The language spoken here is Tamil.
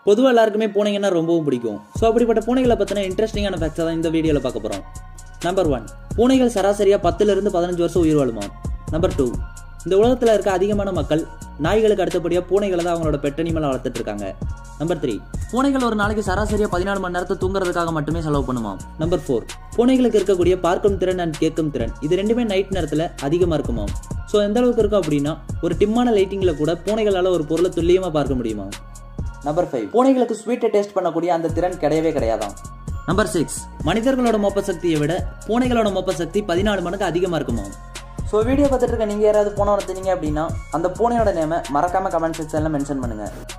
பொதுவாக எல்லாருக்குமே பூனைங்கன்னா ரொம்பவும் பிடிக்கும் ஸோ அப்படிப்பட்ட பூனைகளை பற்றின இன்ட்ரெஸ்டிங்கான ஃபேக்ட்ஸை தான் இந்த வீடியோவில் பார்க்க போகிறோம் நம்பர் ஒன் பூனைகள் சராசரியாக பத்துலேருந்து பதினஞ்சு வருஷம் உயிர் வாழுமா நம்பர் டூ இந்த உலகத்தில் இருக்க அதிகமான மக்கள் நாய்களுக்கு அடுத்தபடியாக பூனைகளை தான் அவங்களோட பெட்டனிமலாக வளர்த்துட்டு இருக்காங்க நம்பர் த்ரீ பூனைகள் ஒரு நாளைக்கு சராசரியாக பதினாலு மணி நேரத்தை தூங்குறதுக்காக மட்டுமே செலவு பண்ணுமாம் நம்பர் ஃபோர் பூனைகளுக்கு இருக்கக்கூடிய பார்க்கும் திறன் அண்ட் கேட்கும் திறன் இது ரெண்டுமே நைட் நேரத்தில் அதிகமாக இருக்குமாம் ஸோ எந்த அளவுக்கு இருக்கும் அப்படின்னா ஒரு டிம்மான லைட்டிங்கில் கூட பூனைகளால் ஒரு பொருளை துல்லியமாக பார்க்க முடியுமா நம்பர் ஃபைவ் பூனைகளுக்கு ஸ்வீட்டை டேஸ்ட் பண்ணக்கூடிய அந்த திறன் கிடையவே கிடையாதாம் நம்பர் சிக்ஸ் மனிதர்களோட மொப்ப சக்தியை விட பூனைகளோட மொப்ப சக்தி பதினாலு மடங்கு அதிகமாக இருக்குமா ஸோ வீடியோ பார்த்துட்டு இருக்க நீங்கள் யாராவது பூனை வளர்த்துனீங்க அப்படின்னா அந்த பூனையோட நேமை மறக்காம கமெண்ட் செக்ஷனில் மென்ஷன் பண்ணுங்கள்